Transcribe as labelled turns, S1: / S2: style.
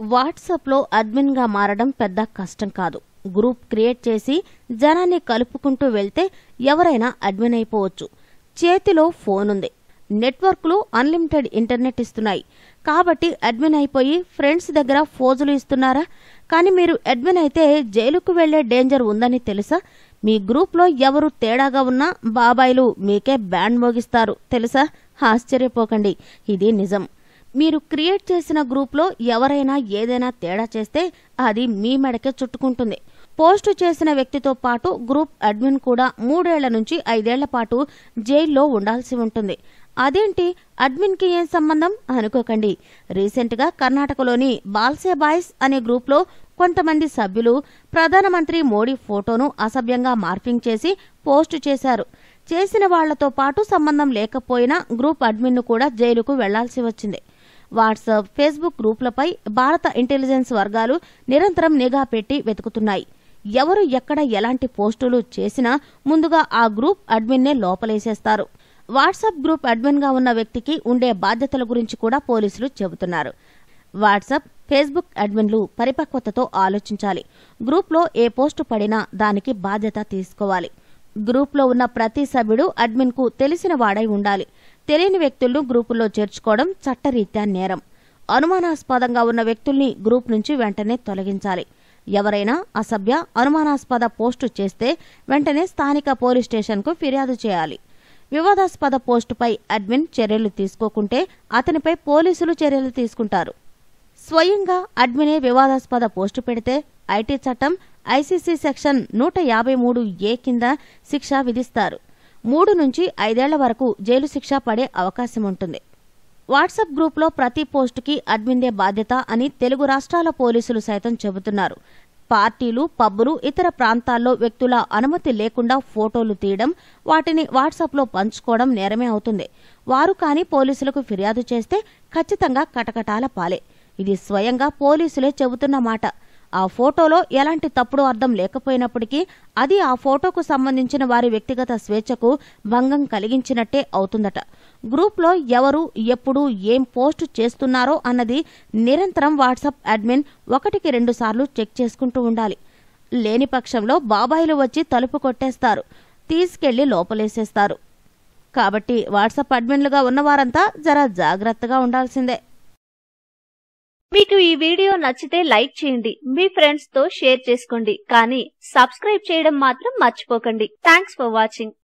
S1: వాట్సాప్లో అడ్మిన్గా మారడం పెద్ద కష్టం కాదు గ్రూప్ క్రియేట్ చేసి జనాన్ని కలుపుకుంటూ వెళ్తే ఎవరైనా అడ్మిన్ అయిపోవచ్చు చేతిలో ఫోన్ ఉంది నెట్వర్క్లు అన్లిమిటెడ్ ఇంటర్నెట్ ఇస్తున్నాయి కాబట్టి అడ్మిన్ అయిపోయి ఫ్రెండ్స్ దగ్గర ఫోజులు ఇస్తున్నారా కానీ మీరు అడ్మిన్ అయితే జైలుకు వెళ్లే డేంజర్ ఉందని తెలుసా మీ గ్రూప్లో ఎవరు తేడాగా ఉన్నా బాబాయిలు మీకే బ్యాండ్ మోగిస్తారు తెలుసా ఆశ్చర్యపోకండి ఇది నిజం మీరు క్రియేట్ చేసిన గ్రూప్లో ఎవరైనా ఏదైనా తేడా చేస్తే అది మీ మెడకే చుట్టుకుంటుంది పోస్టు చేసిన వ్యక్తితో పాటు గ్రూప్ అడ్మిన్ కూడా మూడేళ్ల నుంచి ఐదేళ్ల పాటు జైల్లో ఉండాల్సి ఉంటుంది అదేంటి అడ్మిన్కి ఏం సంబంధం అనుకోకండి రీసెంట్గా కర్ణాటకలోని బాల్సే బాయ్స్ అనే గ్రూప్లో కొంతమంది సభ్యులు ప్రధానమంత్రి మోడీ ఫోటోను అసభ్యంగా మార్పింగ్ చేసి పోస్టు చేశారు చేసిన వాళ్లతో పాటు సంబంధం లేకపోయినా గ్రూప్ అడ్మిన్ను కూడా జైలుకు వెళ్లాల్సి వచ్చింది వాట్సాప్ ఫేస్బుక్ గ్రూపులపై భారత ఇంటెలిజెన్స్ వర్గాలు నిరంతరం నిఘా పెట్టి వెతుకుతున్నాయి ఎవరు ఎక్కడ ఎలాంటి పోస్టులు చేసినా ముందుగా ఆ గ్రూప్ అడ్మిన్నే లోపలేసేస్తారు వాట్సాప్ గ్రూప్ అడ్మిన్గా ఉన్న వ్యక్తికి ఉండే బాధ్యతల గురించి కూడా పోలీసులు చెబుతున్నారు వాట్సాప్ ఫేస్బుక్ అడ్మిన్లు పరిపక్వతతో ఆలోచించాలి గ్రూప్లో ఏ పోస్టు పడినా దానికి బాధ్యత తీసుకోవాలి గ్రూప్లో ఉన్న ప్రతి సభ్యుడు అడ్మిన్కు తెలిసిన వాడై ఉండాలి తెలియని వ్యక్తులను గ్రూపుల్లో చేర్చుకోవడం చట్టరీత్యా నేరం అనుమానాస్పదంగా ఉన్న వ్యక్తుల్ని గ్రూప్ నుంచి వెంటనే తొలగించాలి ఎవరైనా అసభ్య అనుమానాస్పద పోస్టు చేస్తే వెంటనే స్థానిక పోలీస్ స్టేషన్కు ఫిర్యాదు చేయాలి వివాదాస్పద పోస్టుపై అడ్మిన్ చర్యలు తీసుకోకుంటే అతనిపై పోలీసులు చర్యలు తీసుకుంటారు స్వయంగా అడ్మినే వివాదాస్పద పోస్టు పెడితే ఐటీ చట్టం ఐసీసీ సెక్షన్ నూట యాభై మూడు ఏ కింద శిక్ష విధిస్తారు మూడు నుంచి ఐదేళ్ల వరకు జైలు శిక్ష పడే అవకాశం ఉంటుంది వాట్సాప్ గ్రూప్లో ప్రతి పోస్టుకి అడ్మిన్దే బాధ్యత అని తెలుగు రాష్ట్రాల పోలీసులు సైతం చెబుతున్నారు పార్టీలు పబ్బులు ఇతర ప్రాంతాల్లో వ్యక్తుల అనుమతి లేకుండా ఫోటోలు తీయడం వాటిని వాట్సాప్లో పంచుకోవడం నేరమే అవుతుంది వారు కానీ పోలీసులకు ఫిర్యాదు చేస్తే ఖచ్చితంగా కటకటాల పాలే ఇది స్వయంగా పోలీసులే చెబుతున్న మాట ఆ ఫోటోలో ఎలాంటి తప్పుడు అర్థం లేకపోయినప్పటికీ అది ఆ ఫోటోకు సంబంధించిన వారి వ్యక్తిగత స్వేచ్ఛకు భంగం కలిగించినట్టే అవుతుందట గ్రూప్లో ఎవరు ఎప్పుడు ఏం పోస్టు చేస్తున్నారో అన్నది నిరంతరం వాట్సాప్ అడ్మిన్ ఒకటికి రెండు సార్లు చెక్ చేసుకుంటూ ఉండాలి లేని పక్షంలో బాబాయిలు వచ్చి తలుపు కొట్టేస్తారు తీసుకెళ్లి లోపలేసేస్తారు కాబట్టి వాట్సాప్ అడ్మిన్లుగా ఉన్నవారంతా జర జాగ్రత్తగా ఉండాల్సిందే
S2: మీకు ఈ వీడియో నచ్చితే లైక్ చేయండి మీ ఫ్రెండ్స్ తో షేర్ చేసుకోండి కానీ సబ్స్క్రైబ్ చేయడం మాత్రం మర్చిపోకండి థ్యాంక్స్ ఫర్ వాచింగ్